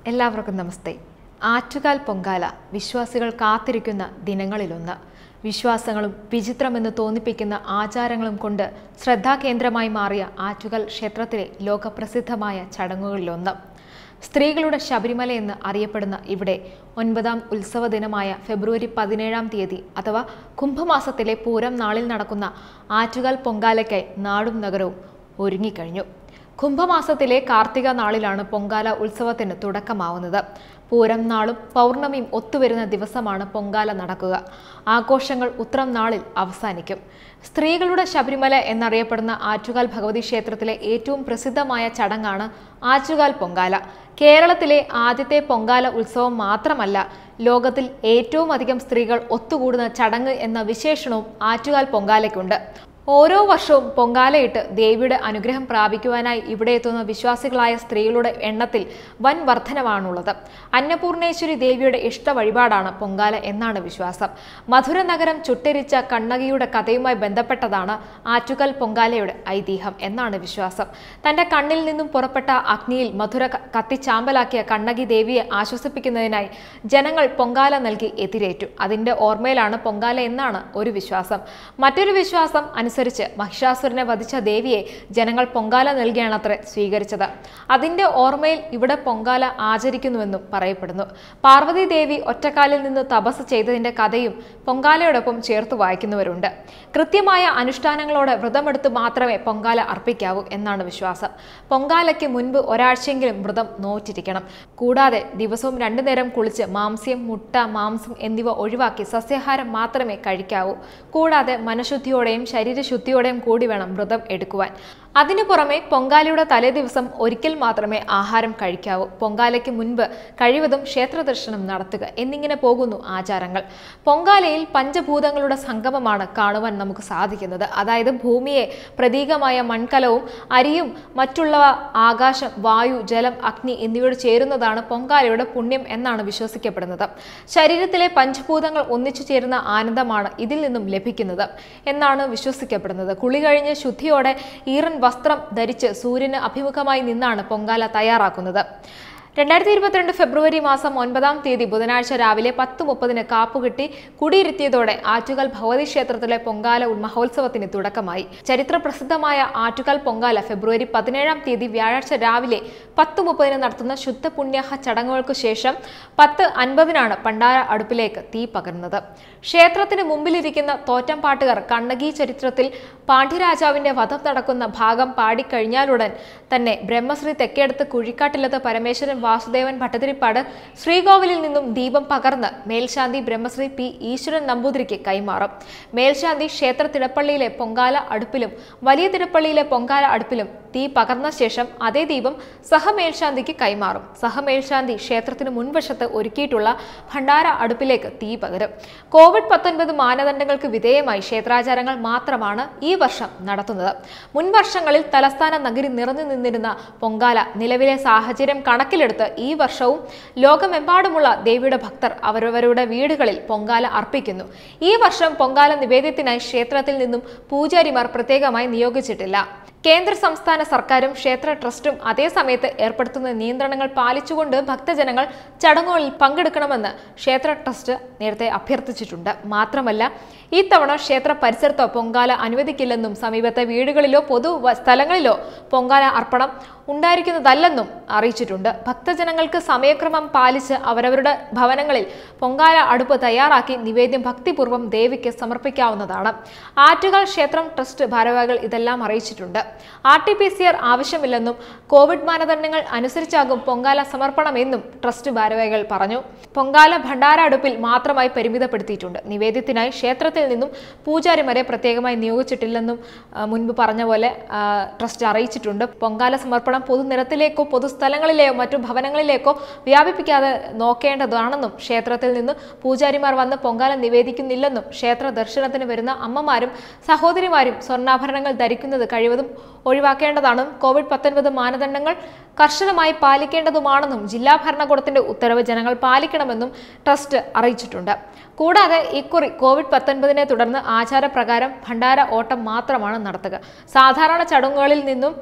എല്ലാവർക്കും നമസ്തേ ആറ്റുകാൽ പൊങ്കാല വിശ്വാസികൾ കാത്തിരിക്കുന്ന ദിനങ്ങളിലൊന്ന് വിശ്വാസങ്ങളും വിചിത്രമെന്ന് തോന്നിപ്പിക്കുന്ന ആചാരങ്ങളും കൊണ്ട് ശ്രദ്ധാകേന്ദ്രമായി മാറിയ ആറ്റുകാൽ ക്ഷേത്രത്തിലെ ലോകപ്രസിദ്ധമായ ചടങ്ങുകളിലൊന്ന് സ്ത്രീകളുടെ ശബരിമല എന്ന് അറിയപ്പെടുന്ന ഇവിടെ ഒൻപതാം ഉത്സവ ദിനമായ ഫെബ്രുവരി പതിനേഴാം തീയതി അഥവാ കുംഭമാസത്തിലെ പൂരം നാളിൽ നടക്കുന്ന ആറ്റുകാൽ പൊങ്കാലയ്ക്കായി നാടും നഗരവും ഒരുങ്ങിക്കഴിഞ്ഞു കുംഭമാസത്തിലെ കാർത്തിക നാളിലാണ് പൊങ്കാല ഉത്സവത്തിന് തുടക്കമാവുന്നത് പൂരം നാളും പൗർണമിയും ഒത്തുവരുന്ന ദിവസമാണ് പൊങ്കാല നടക്കുക ആഘോഷങ്ങൾ ഉത്രം നാളിൽ അവസാനിക്കും സ്ത്രീകളുടെ ശബരിമല എന്നറിയപ്പെടുന്ന ആറ്റുകാൽ ഭഗവതി ക്ഷേത്രത്തിലെ ഏറ്റവും പ്രസിദ്ധമായ ചടങ്ങാണ് ആറ്റുകാൽ പൊങ്കാല കേരളത്തിലെ ആദ്യത്തെ പൊങ്കാല ഉത്സവം മാത്രമല്ല ലോകത്തിൽ ഏറ്റവും അധികം സ്ത്രീകൾ ഒത്തുകൂടുന്ന ചടങ്ങ് എന്ന വിശേഷണവും ആറ്റുകാൽ പൊങ്കാലയ്ക്കുണ്ട് ഓരോ വർഷവും പൊങ്കാലയിട്ട് ദേവിയുടെ അനുഗ്രഹം പ്രാപിക്കുവാനായി ഇവിടെ എത്തുന്ന വിശ്വാസികളായ സ്ത്രീകളുടെ എണ്ണത്തിൽ വൻ വർധനവാണുള്ളത് അന്നപൂർണേശ്വരി ദേവിയുടെ ഇഷ്ട വഴിപാടാണ് പൊങ്കാല എന്നാണ് വിശ്വാസം മധുര നഗരം ചുട്ടരിച്ച കണ്ണകിയുടെ കഥയുമായി ബന്ധപ്പെട്ടതാണ് ആറ്റുകൽ പൊങ്കാലയുടെ ഐതിഹ്യം എന്നാണ് വിശ്വാസം തന്റെ കണ്ണിൽ നിന്നും പുറപ്പെട്ട അഗ്നിയിൽ മധുര ക- കത്തിച്ചാമ്പലാക്കിയ കണ്ണകി ദേവിയെ ആശ്വസിപ്പിക്കുന്നതിനായി ജനങ്ങൾ പൊങ്കാല നൽകി എതിരേറ്റു അതിന്റെ ഓർമ്മയിലാണ് പൊങ്കാല എന്നാണ് ഒരു വിശ്വാസം മറ്റൊരു വിശ്വാസം അനുസരിച്ച് മഹിഷാസുരനെ വധിച്ച ദേവിയെ ജനങ്ങൾ പൊങ്കാല നൽകിയാണത്രേ സ്വീകരിച്ചത് അതിന്റെ ഓർമ്മയിൽ ഇവിടെ പൊങ്കാല ആചരിക്കുന്നുവെന്നും പറയപ്പെടുന്നു പാർവതി ദേവി ഒറ്റക്കാലിൽ നിന്ന് തപസ് ചെയ്തതിന്റെ കഥയും പൊങ്കാലയോടൊപ്പം ചേർത്ത് വായിക്കുന്നവരുണ്ട് കൃത്യമായ അനുഷ്ഠാനങ്ങളോടെ വ്രതമെടുത്ത് മാത്രമേ പൊങ്കാല അർപ്പിക്കാവൂ എന്നാണ് വിശ്വാസം പൊങ്കാലയ്ക്ക് മുൻപ് ഒരാഴ്ചയെങ്കിലും വ്രതം നോറ്റിരിക്കണം കൂടാതെ ദിവസവും രണ്ടു നേരം കുളിച്ച് മാംസ്യം മുട്ട മാംസം എന്നിവ ഒഴിവാക്കി സസ്യാഹാരം മാത്രമേ കഴിക്കാവൂ കൂടാതെ മനഃശുദ്ധിയോടെയും ശരീരശുദ്ധിയോടെയും കൂടി വേണം വ്രതം എടുക്കുവാൻ അതിനു പുറമെ പൊങ്കാലയുടെ തലേ ദിവസം ഒരിക്കൽ മാത്രമേ ആഹാരം കഴിക്കാവൂ പൊങ്കാലയ്ക്ക് മുൻപ് കഴിവതും ക്ഷേത്ര ദർശനം നടത്തുക എന്നിങ്ങനെ പോകുന്നു ആചാരങ്ങൾ പൊങ്കാലയിൽ പഞ്ചഭൂതങ്ങളുടെ സംഗമമാണ് കാണുവാൻ നമുക്ക് സാധിക്കുന്നത് അതായത് ഭൂമിയെ പ്രതീകമായ മൺകലവും അരിയും മറ്റുള്ളവ ആകാശം വായു ജലം അഗ്നി എന്നിവയോട് ചേരുന്നതാണ് പൊങ്കാലയുടെ പുണ്യം എന്നാണ് വിശ്വസിക്കപ്പെടുന്നത് ശരീരത്തിലെ പഞ്ചഭൂതങ്ങൾ ഒന്നിച്ചു ചേരുന്ന ആനന്ദമാണ് ഇതിൽ നിന്നും ലഭിക്കുന്നത് എന്നാണ് വിശ്വസിക്കപ്പെടുന്നത് കുളി കഴിഞ്ഞ് ശുദ്ധിയോടെ ഈറൻ വസ്ത്രം ധരിച്ച് സൂര്യന് അഭിമുഖമായി നിന്നാണ് പൊങ്കാല തയ്യാറാക്കുന്നത് രണ്ടായിരത്തി ഇരുപത്തിരണ്ട് ഫെബ്രുവരി മാസം ഒൻപതാം തീയതി ബുധനാഴ്ച രാവിലെ പത്ത് മുപ്പതിന് കാപ്പുകിട്ടി കുടിയിരുത്തിയതോടെ ആറ്റുകാൽ ഭഗവതി ക്ഷേത്രത്തിലെ പൊങ്കാല ഉൽ- മഹോത്സവത്തിന് തുടക്കമായി ചരിത്ര പ്രസിദ്ധമായ ആറ്റുകാൽ പൊങ്കാല ഫെബ്രുവരി പതിനേഴാം തീയതി വ്യാഴാഴ്ച രാവിലെ പത്ത് മുപ്പതിന് നടത്തുന്ന ശുദ്ധ പുണ്യാഹ ചടങ്ങുകൾക്ക് ശേഷം പത്ത് അൻപതിനാണ് പണ്ടാര അടുപ്പിലേക്ക് തീ പകർന്നത് ക്ഷേത്രത്തിന് മുമ്പിലിരിക്കുന്ന തോറ്റംപാട്ടുകാർ കണ്ണകി ചരിത്രത്തിൽ പാണ്ഡ്യരാജാവിന്റെ വധം നടക്കുന്ന ഭാഗം പാടിക്കഴിഞ്ഞാലുടൻ തന്നെ ബ്രഹ്മശ്രീ തെക്കേടത്ത് കുഴിക്കാട്ടിലത്ത് പരമേശ്വരൻ വാസുദേവൻ ഭട്ടതിരിപ്പാട് ശ്രീകോവിലിൽ നിന്നും ദീപം പകർന്ന് മേൽശാന്തി ബ്രഹ്മശ്രീ പി ഈശ്വരൻ നമ്പൂതിരിക്ക് കൈമാറും മേൽശാന്തി ക്ഷേത്ര തിടപ്പള്ളിയിലെ പൊങ്കാല അടുപ്പിലും വലിയ തിടപ്പള്ളിയിലെ പൊങ്കാല അടുപ്പിലും തീ പകർന്ന ശേഷം അതേ ദീപം സഹമേൽശാന്തിക്ക് കൈമാറും സഹമേൽശാന്തി ക്ഷേത്രത്തിന് മുൻവശത്ത് ഒരുക്കിയിട്ടുള്ള ഭണ്ഡാര അടുപ്പിലേക്ക് തീ പകരും കോവിഡ് പത്തൊൻപത് മാനദണ്ഡങ്ങൾക്ക് വിധേയമായി ക്ഷേത്രാചാരങ്ങൾ മാത്രമാണ് ഈ വർഷം നടത്തുന്നത് മുൻ വർഷങ്ങളിൽ തലസ്ഥാന നഗരി നിറഞ്ഞു നിന്നിരുന്ന പൊങ്കാല നിലവിലെ സാഹചര്യം കണക്കിലെടുത്ത് ഈ വർഷവും ലോകമെമ്പാടുമുള്ള ദേവിയുടെ ഭക്തർ അവരവരുടെ വീടുകളിൽ പൊങ്കാല അർപ്പിക്കുന്നു ഈ വർഷം പൊങ്കാല നിവേദ്യത്തിനായി ക്ഷേത്രത്തിൽ നിന്നും പൂജാരിമാർ പ്രത്യേകമായി നിയോഗിച്ചിട്ടില്ല കേന്ദ്ര സംസ്ഥാന സർക്കാരും ക്ഷേത്ര ട്രസ്റ്റും അതേ സമയത്ത് ഏർപ്പെടുത്തുന്ന നിയന്ത്രണങ്ങൾ പാലിച്ചുകൊണ്ട് ഭക്തജനങ്ങൾ ചടങ്ങുകളിൽ പങ്കെടുക്കണമെന്ന് ക്ഷേത്ര ട്രസ്റ്റ് നേരത്തെ അഭ്യർത്ഥിച്ചിട്ടുണ്ട് മാത്രമല്ല ഇത്തവണ ക്ഷേത്ര പരിസരത്തോ പൊങ്കാല അനുവദിക്കില്ലെന്നും സമീപത്തെ വീടുകളിലോ പൊതു വ- സ്ഥലങ്ങളിലോ പൊങ്കാല അർപ്പണം ഉണ്ടായിരിക്കുന്നതല്ലെന്നും അറിയിച്ചിട്ടുണ്ട് ഭക്തജനങ്ങൾക്ക് സമയക്രമം പാലിച്ച് അവരവരുടെ ഭവനങ്ങളിൽ പൊങ്കാല അടുപ്പ് തയ്യാറാക്കി നിവേദ്യം ഭക്തിപൂർവ്വം ദേവിക്ക് സമർപ്പിക്കാവുന്നതാണ് ആറ്റുകാൽ ക്ഷേത്രം ട്രസ്റ്റ് ഭാരവാഹികൾ ഇതെല്ലാം അറിയിച്ചിട്ടുണ്ട് R T P C R ആവശ്യമില്ലെന്നും കോവിഡ് മാനദണ്ഡങ്ങൾ അനുസരിച്ചാകും പൊങ്കാല സമർപ്പണമെന്നും ട്രസ്റ്റ് ഭാരവാഹികൾ പറഞ്ഞു പൊങ്കാല ഭണ്ഡാര അടുപ്പിൽ മാത്രമായി പരിമിതപ്പെടുത്തിയിട്ടുണ്ട് നിവേദ്യത്തിനായി ക്ഷേത്രത്തിൽ നിന്നും പൂജാരിമാരെ പ്രത്യേകമായി നിയോഗിച്ചിട്ടില്ലെന്നും ആ, മുൻപ് പറഞ്ഞ പോലെ ആ, ട്രസ്റ്റ് അറിയിച്ചിട്ടുണ്ട് പൊങ്കാല സമർപ്പണം പൊതുനിരത്തിലേക്കോ പൊതുസ്ഥലങ്ങളിലെയോ മറ്റു ഭവനങ്ങളിലേക്കോ വ്യാപിപ്പിക്കാതെ നോക്കേണ്ടതാണെന്നും ക്ഷേത്രത്തിൽ നിന്ന് പൂജാരിമാർ വന്ന് പൊങ്കാല നിവേദിക്കുന്നില്ലെന്നും ക്ഷേത്ര ദർശനത്തിന് വരുന്ന അമ്മമാരും സഹോദരിമാരും സ്വർണ്ണാഭരണങ്ങൾ ധരിക്കുന്നത് കഴിവതും ഒഴിവാക്കേണ്ടതാണെന്നും കോവിഡ് പത്തൊൻപത് മാനദണ്ഡങ്ങൾ കർശനമായി പാലിക്കേണ്ടതുമാണെന്നും ജില്ലാ ഭരണകൂടത്തിന്റെ ഉത്തരവ് ജനങ്ങൾ പാലിക്കണമെന്നും ട്രസ്റ്റ് അറിയിച്ചിട്ടുണ്ട് കൂടാതെ ഇക്കുറി കോവിഡ് പത്തൊൻപതിനെ തുടർന്ന് ആചാരപ്രകാരം ഭണ്ഡാര ഓട്ടം മാത്രമാണ് നടത്തുക സാധാരണ ചടങ്ങുകളിൽ നിന്നും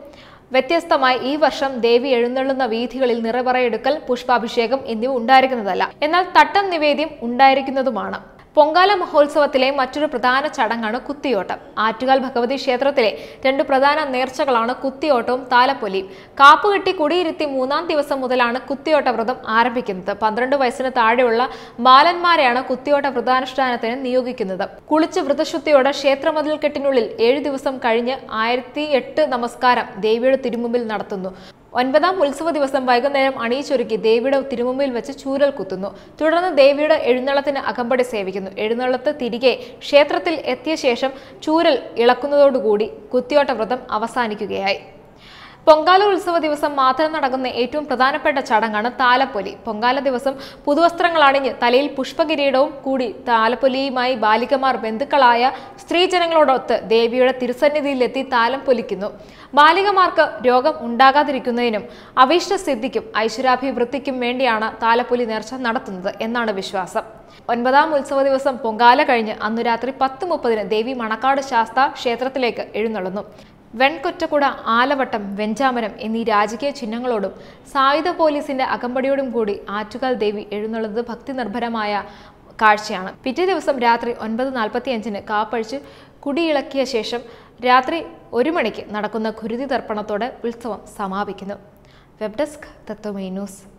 വ്യത്യസ്തമായി ഈ വർഷം ദേവി എഴുന്നള്ളുന്ന വീഥികളിൽ നിറപറയെടുക്കൽ പുഷ്പാഭിഷേകം എന്നിവ ഉണ്ടായിരിക്കുന്നതല്ല എന്നാൽ തട്ടം നിവേദ്യം ഉണ്ടായിരിക്കുന്നതുമാണ് പൊങ്കാല മഹോത്സവത്തിലെ മറ്റൊരു പ്രധാന ചടങ്ങാണ് കുത്തിയോട്ടം ആറ്റുകാൽ ഭഗവതി ക്ഷേത്രത്തിലെ രണ്ട് പ്രധാന നേർച്ചകളാണ് കുത്തിയോട്ടവും താലപ്പൊലിയും കാപ്പുകെട്ടി കുടിയിരുത്തി മൂന്നാം ദിവസം മുതലാണ് കുത്തിയോട്ട വ്രതം ആരംഭിക്കുന്നത് പന്ത്രണ്ട് വയസ്സിന് താഴെയുള്ള ബാലന്മാരെയാണ് കുത്തിയോട്ട വ്രതാനുഷ്ഠാനത്തിന് നിയോഗിക്കുന്നത് കുളിച്ച് വ്രതശുദ്ധിയോടെ ക്ഷേത്രമതിൽ കെട്ടിനുള്ളിൽ ഏഴു ദിവസം കഴിഞ്ഞ് ആയിരത്തി എട്ട് നമസ്കാരം ദേവിയുടെ തിരുമുമ്പിൽ നടത്തുന്നു ഒൻപതാം ഉത്സവ ദിവസം വൈകുന്നേരം അണിയിച്ചൊരുക്കി ദേവിയുടെ തിരുമുമ്പിൽ വെച്ച് ചൂരൽ കുത്തുന്നു തുടർന്ന് ദേവിയുടെ എഴുന്നള്ളത്തിന് അകമ്പടി സേവിക്കുന്നു എഴുന്നള്ളത്ത് തിരികെ ക്ഷേത്രത്തിൽ എത്തിയ ശേഷം ചൂരൽ ഇളക്കുന്നതോടുകൂടി കുത്തിയോട്ട വ്രതം അവസാനിക്കുകയായി പൊങ്കാല ഉത്സവ ദിവസം മാത്രം നടക്കുന്ന ഏറ്റവും പ്രധാനപ്പെട്ട ചടങ്ങാണ് താലപ്പൊലി പൊങ്കാല ദിവസം പുതുവസ്ത്രങ്ങൾ അണിഞ്ഞ് തലയിൽ പുഷ്പകിരീടവും കൂടി താലപ്പൊലിയുമായി ബാലികമാർ ബന്ധുക്കളായ സ്ത്രീജനങ്ങളോടൊത്ത് ദേവിയുടെ തിരുസന്നിധിയിലെത്തി താലം പൊലിക്കുന്നു ബാലികമാർക്ക് രോഗം ഉണ്ടാകാതിരിക്കുന്നതിനും അഭീഷ്ടസിദ്ധിക്കും ഐശ്വര്യാഭിവൃദ്ധിക്കും വേണ്ടിയാണ് താലപ്പൊലി നേർച്ച നടത്തുന്നത് എന്നാണ് വിശ്വാസം ഒൻപതാം ഉത്സവ ദിവസം പൊങ്കാല കഴിഞ്ഞ് അന്നു രാത്രി പത്ത് മുപ്പതിന് ദേവി മണക്കാട് ശാസ്ത ക്ഷേത്രത്തിലേക്ക് എഴുന്നള്ളുന്നു വെൺകൊറ്റക്കുട ആലവട്ടം വെഞ്ചാമരം എന്നീ രാജകീയ ചിഹ്നങ്ങളോടും സായുധ പോലീസിന്റെ അകമ്പടിയോടും കൂടി ആറ്റുകാൽ ദേവി എഴുന്നള്ളുന്നത് ഭക്തി നിർഭരമായ കാഴ്ചയാണ് പിറ്റേ ദിവസം രാത്രി ഒൻപത് നാൽപ്പത്തി അഞ്ചിന് കാപ്പഴിച്ച് കുടിയിളക്കിയ ശേഷം രാത്രി ഒരു മണിക്ക് നടക്കുന്ന ഖുരുതി തർപ്പണത്തോടെ ഉത്സവം സമാപിക്കുന്നു വെബ് ഡെസ്ക് തത്വമേ ന്യൂസ്